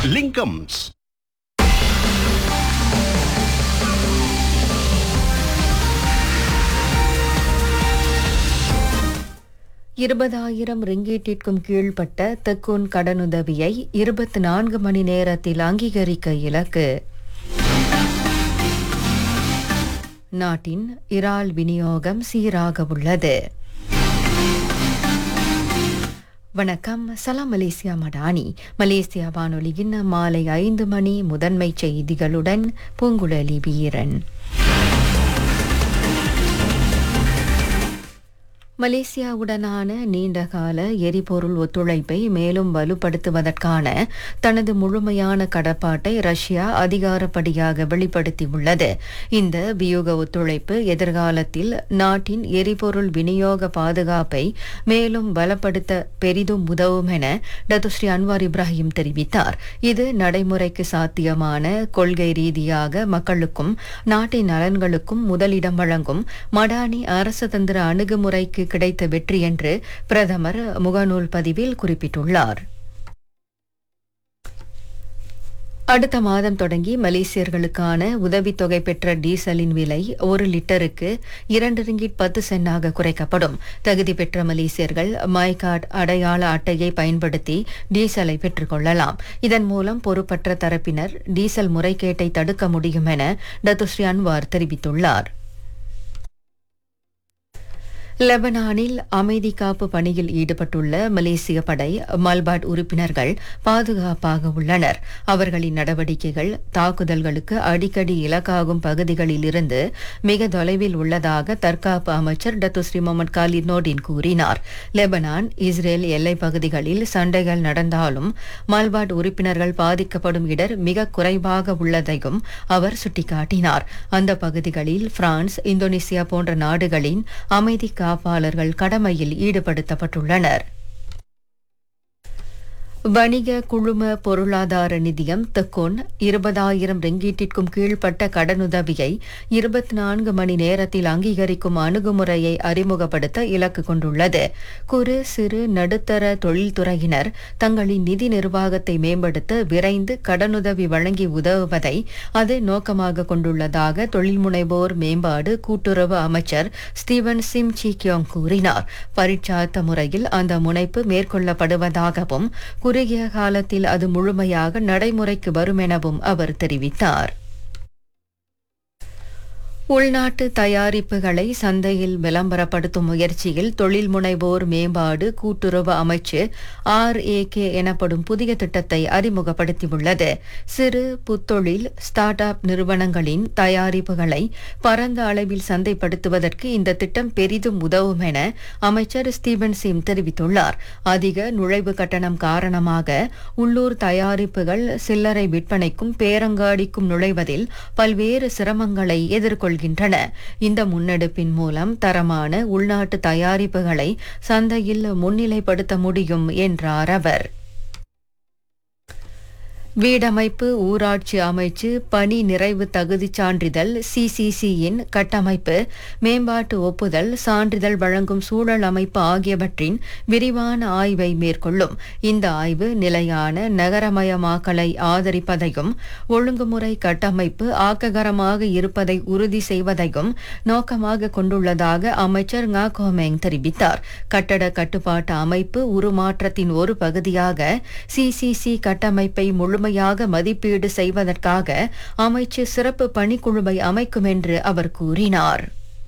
லிங்கம்ஸ் இருபதாயிரம் ரிங்கீட்டிற்கும் கீழ்ப்பட்ட தெக்கூன் கடனுதவியை இருபத்தி நான்கு மணி நேரத்தில் அங்கீகரிக்க இலக்கு நாட்டின் இறால் விநியோகம் சீராக உள்ளது வணக்கம் சலாம் மலேசியா மடானி மலேசியா வானொலியின் மாலை ஐந்து மணி முதன்மை செய்திகளுடன் பூங்குழலி வீரன் மலேசியாவுடனான நீண்டகால எரிபொருள் ஒத்துழைப்பை மேலும் வலுப்படுத்துவதற்கான தனது முழுமையான கடப்பாட்டை ரஷ்யா அதிகாரப்படியாக வெளிப்படுத்தியுள்ளது இந்த வியூக ஒத்துழைப்பு எதிர்காலத்தில் நாட்டின் எரிபொருள் விநியோக பாதுகாப்பை மேலும் பலப்படுத்த பெரிதும் உதவும் என டத்துஸ்ரீ அன்வார் இப்ராஹிம் தெரிவித்தார் இது நடைமுறைக்கு சாத்தியமான கொள்கை ரீதியாக மக்களுக்கும் நாட்டின் நலன்களுக்கும் முதலிடம் வழங்கும் மடானி அரசதந்திர அணுகுமுறைக்கு கிடைத்த வெற்றி என்று பிரதமர் முகநூல் பதிவில் குறிப்பிட்டுள்ளார் அடுத்த மாதம் தொடங்கி மலேசியர்களுக்கான உதவித்தொகை பெற்ற டீசலின் விலை ஒரு லிட்டருக்கு இரண்டு ரிங்கிட் பத்து சென்டாக குறைக்கப்படும் தகுதி பெற்ற மலேசியர்கள் மை கார்டு அடையாள அட்டையை பயன்படுத்தி டீசலை பெற்றுக்கொள்ளலாம் இதன் மூலம் பொறுப்பற்ற தரப்பினர் டீசல் முறைகேட்டை தடுக்க முடியும் என டத்துஸ்ரீ அன்வார் தெரிவித்துள்ளார் லெபனானில் அமைதி காப்பு பணியில் ஈடுபட்டுள்ள மலேசிய படை மல்பாட் உறுப்பினர்கள் பாதுகாப்பாக உள்ளனர் அவர்களின் நடவடிக்கைகள் தாக்குதல்களுக்கு அடிக்கடி இலக்காகும் பகுதிகளில் இருந்து மிக தொலைவில் உள்ளதாக தற்காப்பு அமைச்சர் டத்துஸ்ரீ முகமது காலித் நோடின் கூறினார் லெபனான் இஸ்ரேல் எல்லைப் பகுதிகளில் சண்டைகள் நடந்தாலும் மல்பாட் உறுப்பினர்கள் பாதிக்கப்படும் இடர் மிக குறைவாக உள்ளதையும் அவர் சுட்டிக்காட்டினார் அந்த பகுதிகளில் பிரான்ஸ் இந்தோனேசியா போன்ற நாடுகளின் அமைதி காப்பாளர்கள் கடமையில் ஈடுபடுத்தப்பட்டுள்ளனர் வணிக குழும பொருளாதார நிதியம் தெக்கோன் இருபதாயிரம் ரிங்கீட்டிற்கும் கீழ்ப்பட்ட கடனுதவியை இருபத்தி நான்கு மணி நேரத்தில் அங்கீகரிக்கும் அணுகுமுறையை அறிமுகப்படுத்த இலக்கு கொண்டுள்ளது குறு சிறு நடுத்தர தொழில்துறையினர் தங்களின் நிதி நிர்வாகத்தை மேம்படுத்த விரைந்து கடனுதவி வழங்கி உதவுவதை அது நோக்கமாக கொண்டுள்ளதாக தொழில் முனைவோர் மேம்பாடு கூட்டுறவு அமைச்சர் ஸ்டீவன் சிம் சி கியோங் கூறினார் பரீட்சார்த்த முறையில் அந்த முனைப்பு மேற்கொள்ளப்படுவதாகவும் குறுகிய காலத்தில் அது முழுமையாக நடைமுறைக்கு வரும் எனவும் அவர் தெரிவித்தார் உள்நாட்டு தயாரிப்புகளை சந்தையில் விளம்பரப்படுத்தும் முயற்சியில் தொழில் முனைவோர் மேம்பாடு கூட்டுறவு அமைச்சு ஆர்ஏகே எனப்படும் புதிய திட்டத்தை அறிமுகப்படுத்தியுள்ளது சிறு புத்தொழில் ஸ்டார்ட் அப் நிறுவனங்களின் தயாரிப்புகளை பரந்த அளவில் சந்தைப்படுத்துவதற்கு இந்த திட்டம் பெரிதும் உதவும் என அமைச்சர் ஸ்டீவன் சிம் தெரிவித்துள்ளார் அதிக நுழைவு கட்டணம் காரணமாக உள்ளூர் தயாரிப்புகள் சில்லறை விற்பனைக்கும் பேரங்காடிக்கும் நுழைவதில் பல்வேறு சிரமங்களை எதிர்கொள்கின்றன இந்த முன்னெடுப்பின் மூலம் தரமான உள்நாட்டு தயாரிப்புகளை சந்தையில் முன்னிலைப்படுத்த முடியும் என்றார் அவர் வீடமைப்பு ஊராட்சி அமைச்சு பணி நிறைவு தகுதிச் சான்றிதழ் சிசிசியின் கட்டமைப்பு மேம்பாட்டு ஒப்புதல் சான்றிதழ் வழங்கும் சூழல் அமைப்பு ஆகியவற்றின் விரிவான ஆய்வை மேற்கொள்ளும் இந்த ஆய்வு நிலையான நகரமயமாக்கலை ஆதரிப்பதையும் ஒழுங்குமுறை கட்டமைப்பு ஆக்ககரமாக இருப்பதை உறுதி செய்வதையும் நோக்கமாக கொண்டுள்ளதாக அமைச்சர் ngா கோமேங் தெரிவித்தார் கட்டட கட்டுப்பாட்டு அமைப்பு உருமாற்றத்தின் ஒரு பகுதியாக சிசிசி கட்டமைப்பை முழுமையாக மதிப்பீடு செய்வதற்காக அமைச்சு சிறப்பு பணிக்குழுவை அமைக்கும் என்று அவர் கூறினார்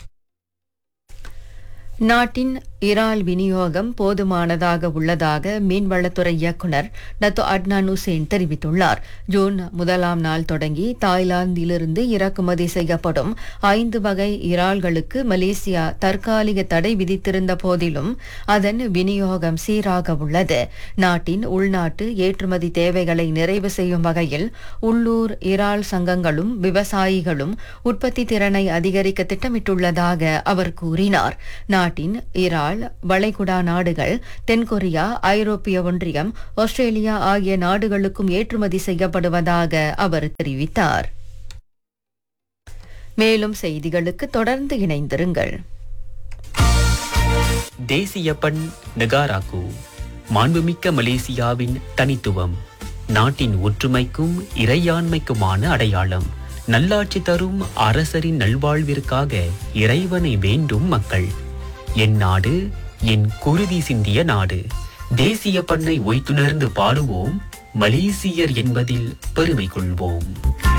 நாட்டின் இறால் விநியோகம் போதுமானதாக உள்ளதாக மீன்வளத்துறை இயக்குனர் டத்தோ அட்னான் உசேன் தெரிவித்துள்ளார் ஜூன் முதலாம் நாள் தொடங்கி தாய்லாந்திலிருந்து இறக்குமதி செய்யப்படும் ஐந்து வகை இறால்களுக்கு மலேசியா தற்காலிக தடை விதித்திருந்த போதிலும் அதன் விநியோகம் சீராக உள்ளது நாட்டின் உள்நாட்டு ஏற்றுமதி தேவைகளை நிறைவு செய்யும் வகையில் உள்ளூர் இறால் சங்கங்களும் விவசாயிகளும் உற்பத்தி திறனை அதிகரிக்க திட்டமிட்டுள்ளதாக அவர் கூறினார் நாட்டின் இறால் வளைகுடா நாடுகள் தென்கொரியா ஐரோப்பிய ஒன்றியம் ஆஸ்திரேலியா ஆகிய நாடுகளுக்கும் ஏற்றுமதி செய்யப்படுவதாக அவர் தெரிவித்தார் மேலும் செய்திகளுக்கு தொடர்ந்து இணைந்திருங்கள் தேசிய பண் நெகாராக்கு மாண்புமிக்க மலேசியாவின் தனித்துவம் நாட்டின் ஒற்றுமைக்கும் இறையாண்மைக்குமான அடையாளம் நல்லாட்சி தரும் அரசரின் நல்வாழ்விற்காக இறைவனை வேண்டும் மக்கள் என் நாடு என் குருதி சிந்திய நாடு தேசிய பண்ணை ஒய்த்துணர்ந்து பாடுவோம் மலேசியர் என்பதில் பெருமை கொள்வோம்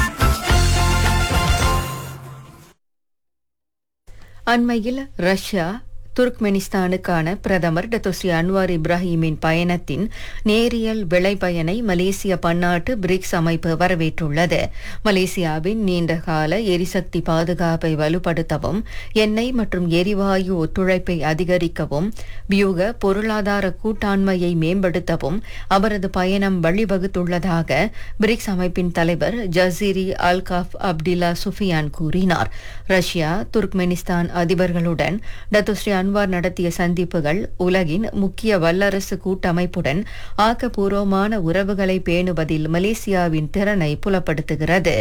அண்மையில் ரஷ்யா துர்க்மெனிஸ்தானுக்கான பிரதமர் டத்தோஸ்ரீ அன்வார் இப்ராஹிமின் பயணத்தின் நேரியல் விளைபயனை மலேசிய பன்னாட்டு பிரிக்ஸ் அமைப்பு வரவேற்றுள்ளது மலேசியாவின் நீண்டகால எரிசக்தி பாதுகாப்பை வலுப்படுத்தவும் எண்ணெய் மற்றும் எரிவாயு ஒத்துழைப்பை அதிகரிக்கவும் வியூக பொருளாதார கூட்டாண்மையை மேம்படுத்தவும் அவரது பயணம் வழிவகுத்துள்ளதாக பிரிக்ஸ் அமைப்பின் தலைவர் ஜசீரி அல்காஃப் அப்டில்லா சுஃபியான் கூறினார் ரஷ்யா துர்க்மெனிஸ்தான் அதிபர்களுடன் டத்தோஸ்ரீ அன்வார் நடத்திய சந்திப்புகள் உலகின் முக்கிய வல்லரசு கூட்டமைப்புடன் ஆக்கப்பூர்வமான உறவுகளை பேணுவதில் மலேசியாவின் திறனை புலப்படுத்துகிறது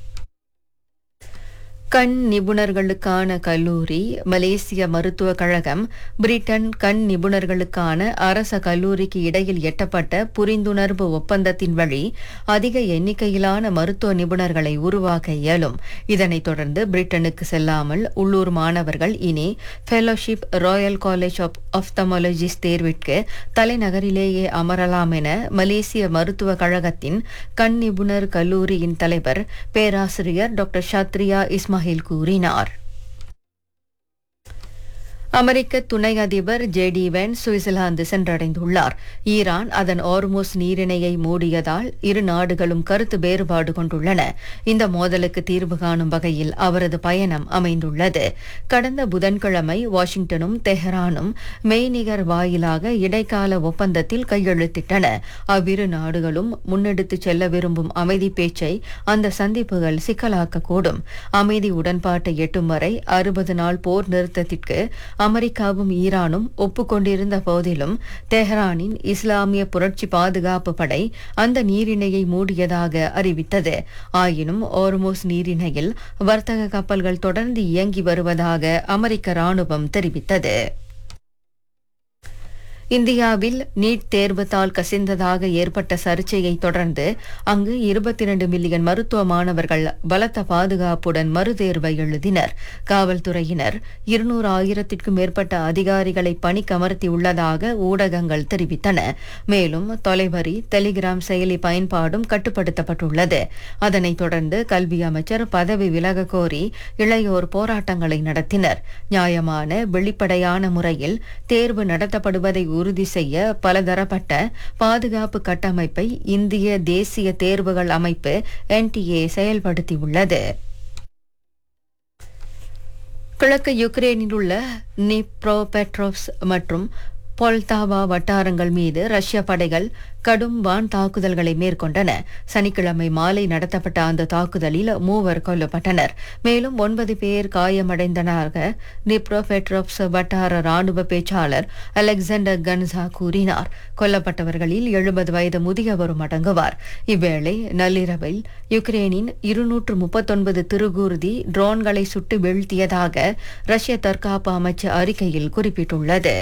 கண் நிபுணர்களுக்கான கல்லூரி மலேசிய மருத்துவக் கழகம் பிரிட்டன் கண் நிபுணர்களுக்கான அரச கல்லூரிக்கு இடையில் எட்டப்பட்ட புரிந்துணர்வு ஒப்பந்தத்தின் வழி அதிக எண்ணிக்கையிலான மருத்துவ நிபுணர்களை உருவாக்க இயலும் இதனைத் தொடர்ந்து பிரிட்டனுக்கு செல்லாமல் உள்ளூர் மாணவர்கள் இனி fellowship royal college of ophthalmologist தேர்விற்கு தலைநகரிலேயே அமரலாம் என மலேசிய மருத்துவக் கழகத்தின் கண் நிபுணர் கல்லூரியின் தலைவர் பேராசிரியர் டாக்டர் ஷாத்ரியா இஸ்மாயில் கூறினார் அமெரிக்க துணை அதிபர் ஜேடி வென் சுவிட்சர்லாந்து சென்றடைந்துள்ளார் ஈரான் அதன் ஆர்மோஸ் நீரிணையை மூடியதால் இரு நாடுகளும் கருத்து வேறுபாடு கொண்டுள்ளன இந்த மோதலுக்கு தீர்வு காணும் வகையில் அவரது பயணம் அமைந்துள்ளது கடந்த புதன்கிழமை வாஷிங்டனும் தெஹ்ரானும் மெய்நிகர் வாயிலாக இடைக்கால ஒப்பந்தத்தில் கையெழுத்திட்டன அவ்விரு நாடுகளும் முன்னெடுத்துச் செல்ல விரும்பும் அமைதி பேச்சை அந்த சந்திப்புகள் சிக்கலாக்கக்கூடும் அமைதி உடன்பாட்டை எட்டும் வரை அறுபது நாள் போர் நிறுத்தத்திற்கு அமெரிக்காவும் ஈரானும் ஒப்புக்கொண்டிருந்த போதிலும் தெஹ்ரானின் இஸ்லாமிய புரட்சி பாதுகாப்பு படை அந்த நீரிணையை மூடியதாக அறிவித்தது ஆயினும் ஓர்மோஸ் நீரிணையில் வர்த்தக கப்பல்கள் தொடர்ந்து இயங்கி வருவதாக அமெரிக்க ராணுவம் தெரிவித்தது இந்தியாவில் நீட் தேர்வு தாள் கசிந்ததாக ஏற்பட்ட சர்ச்சையை தொடர்ந்து அங்கு இருபத்தி இரண்டு மில்லியன் மருத்துவ மாணவர்கள் பலத்த பாதுகாப்புடன் மறுதேர்வை எழுதினர் காவல்துறையினர் இருநூறு ஆயிரத்திற்கும் மேற்பட்ட அதிகாரிகளை பணிக்கமர்த்தியுள்ளதாக ஊடகங்கள் தெரிவித்தன மேலும் தொலைவரி டெலிகிராம் செயலி பயன்பாடும் கட்டுப்படுத்தப்பட்டுள்ளது அதனைத் தொடர்ந்து கல்வி அமைச்சர் பதவி விலக கோரி இளையோர் போராட்டங்களை நடத்தினர் நியாயமான வெளிப்படையான முறையில் தேர்வு நடத்தப்படுவதை உறுதி செய்ய பலதரப்பட்ட பாதுகாப்பு கட்டமைப்பை இந்திய தேசிய தேர்வுகள் அமைப்பு என்டிஏ செயல்படுத்தியுள்ளது கிழக்கு யுக்ரேனில் உள்ள நிப்ரோ பெட்ரோவ்ஸ் மற்றும் பொல்தாவா வட்டாரங்கள் மீது ரஷ்ய படைகள் கடும் வான் தாக்குதல்களை மேற்கொண்டன சனிக்கிழமை மாலை நடத்தப்பட்ட அந்த தாக்குதலில் மூவர் கொல்லப்பட்டனர் மேலும் ஒன்பது பேர் காயமடைந்ததாக நிப்ரோபெட்ரோப்ஸ் வட்டார ராணுவ பேச்சாளர் அலெக்சாண்டர் கன்சா கூறினார் கொல்லப்பட்டவர்களில் எழுபது வயது முதியவரும் அடங்குவார் இவ்வேளை நள்ளிரவில் யுக்ரேனின் இருநூற்று முப்பத்தொன்பது திருகூர்தி ட்ரோன்களை சுட்டு வீழ்த்தியதாக ரஷ்ய தற்காப்பு அமைச்சு அறிக்கையில் குறிப்பிட்டுள்ளது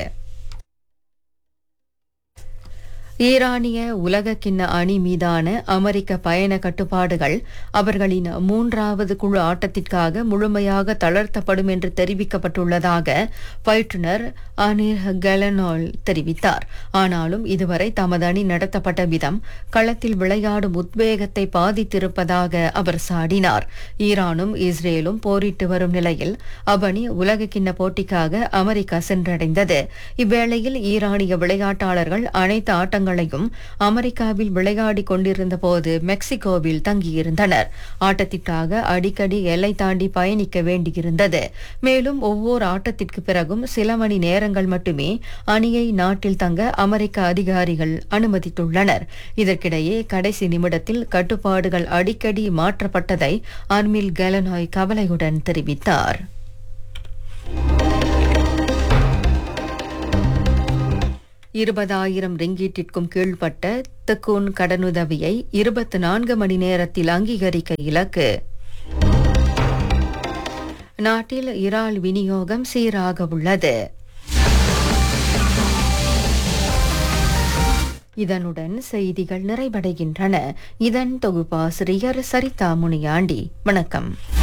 ஈரானிய உலகக்கிண்ண அணி மீதான அமெரிக்க பயண கட்டுப்பாடுகள் அவர்களின் மூன்றாவது குழு ஆட்டத்திற்காக முழுமையாக தளர்த்தப்படும் என்று தெரிவிக்கப்பட்டுள்ளதாக பயிற்றுனர் அனிர் கெலனோல் தெரிவித்தார் ஆனாலும் இதுவரை தமது அணி நடத்தப்பட்ட விதம் களத்தில் விளையாடும் உத்வேகத்தை பாதித்திருப்பதாக அவர் சாடினார் ஈரானும் இஸ்ரேலும் போரிட்டு வரும் நிலையில் அவ்வணி உலகக்கிண்ண போட்டிக்காக அமெரிக்கா சென்றடைந்தது இவ்வேளையில் ஈரானிய விளையாட்டாளர்கள் அனைத்து ஆட்டங்கள் ஆட்டங்களையும் அமெரிக்காவில் விளையாடி கொண்டிருந்த போது மெக்சிகோவில் தங்கியிருந்தனர் ஆட்டத்திற்காக அடிக்கடி எல்லை தாண்டி பயணிக்க வேண்டியிருந்தது மேலும் ஒவ்வொரு ஆட்டத்திற்கு பிறகும் சில மணி நேரங்கள் மட்டுமே அணியை நாட்டில் தங்க அமெரிக்க அதிகாரிகள் அனுமதித்துள்ளனர் இதற்கிடையே கடைசி நிமிடத்தில் கட்டுப்பாடுகள் அடிக்கடி மாற்றப்பட்டதை அர்மில் கெலனாய் கவலையுடன் தெரிவித்தார் இருபதாயிரம் ரிங்கீட்டிற்கும் கீழ்ப்பட்ட தெக்கூன் கடனுதவியை இருபத்தி நான்கு மணி நேரத்தில் அங்கீகரிக்க இலக்கு நாட்டில் இறால் விநியோகம் சீராக உள்ளது இதனுடன் செய்திகள் நிறைவடைகின்றன இதன் தொகுப்பாசிரியர் சரிதா முனியாண்டி வணக்கம்